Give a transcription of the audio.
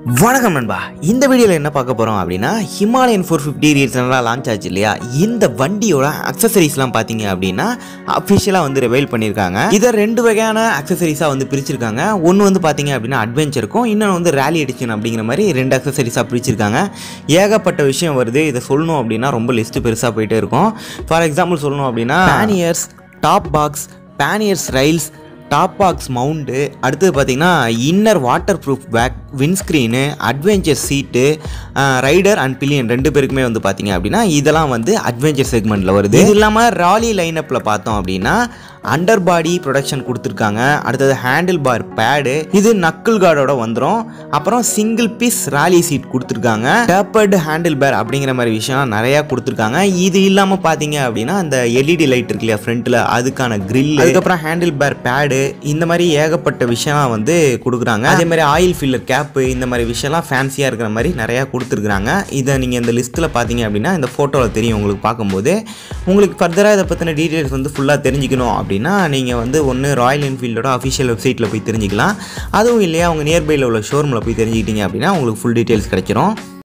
வணக்கம் நண்பா இந்த வீடியோவில் என்ன பார்க்க போகிறோம் அப்படின்னா ஹிமாலயன் ஃபோர் ஃபிஃப்டி ரீசனலாக லான்ச் ஆச்சு இல்லையா இந்த வண்டியோட அக்சசரிஸ்லாம் பார்த்தீங்க அப்படின்னா அஃபிஷியலாக வந்து ரிவைல் பண்ணியிருக்காங்க இதை ரெண்டு வகையான அக்சசரிஸாக வந்து பிரிச்சிருக்காங்க ஒன்று வந்து பார்த்தீங்க அப்படின்னா அட்வென்ச்சருக்கும் இன்னொன்று வந்து ரேலி எடிஷன் அப்படிங்கிற மாதிரி ரெண்டு அக்சசரிஸாக பிரிச்சிருக்காங்க ஏகப்பட்ட விஷயம் வருது இதை சொல்லணும் அப்படின்னா ரொம்ப லிஸ்ட்டு பெருசாக போயிட்டே இருக்கும் ஃபார் எக்ஸாம்பிள் சொல்லணும் அப்படின்னா panniers top box panniers rails top box mount அடுத்தது பார்த்தீங்கன்னா inner waterproof bag windscreen adventure seat rider and pillion ரெண்டு பேருக்குமே வந்து பார்த்தீங்க அப்படின்னா இதெல்லாம் வந்து அட்வென்ச்சர் செக்மெண்ட்டில் வருது இது இல்லாமல் ராலி லைனப்பில் பார்த்தோம் அப்படின்னா அண்டர் பாடி ப்ரொடக்ஷன் கொடுத்துருக்காங்க அடுத்தது ஹேண்டில் பார் பேடு இது நக்கிள் கார்டோட வந்துடும் அப்புறம் சிங்கிள் பீஸ் ராலி சீட் கொடுத்துருக்காங்க டேப்பர்டு ஹேண்டில் பேர் அப்படிங்கிற மாதிரி விஷயம் நிறையா கொடுத்துருக்காங்க இது இல்லாமல் பார்த்தீங்க அப்படின்னா அந்த எல்இடி லைட் இருக்கு இல்லையா ஃப்ரண்ட்டில் அதுக்கான grill அதுக்கப்புறம் ஹேண்டில் பேர் பேடு இந்த மாதிரி ஏகப்பட்ட விஷயம் வந்து கொடுக்குறாங்க அதே மாதிரி ஆயில் ஃபில்லர் கேப்பு இந்த மாதிரி விஷயம்லாம் ஃபேன்சியாக இருக்கிற மாதிரி நிறையா கொடுத்துருக்குறாங்க இதை நீங்கள் இந்த லிஸ்ட்டில் பார்த்தீங்க அப்படின்னா இந்த ஃபோட்டோவில் தெரியும் உங்களுக்கு பார்க்கும்போது உங்களுக்கு ஃபர்தராக இதை பற்றின டீட்டெயில்ஸ் வந்து ஃபுல்லாக தெரிஞ்சுக்கணும் அப்படின்னா நீங்கள் வந்து ஒன்று ராயல் என்ஃபீல்டோட அஃபிஷியல் வெப்சைட்டில் போய் தெரிஞ்சுக்கலாம் அதுவும் இல்லையா உங்கள் நியர்பையில் உள்ள ஷோரூமில் போய் தெரிஞ்சுக்கிட்டீங்க அப்படின்னா உங்களுக்கு ஃபுல் டீட்டெயில்ஸ் கிடைச்சிரும்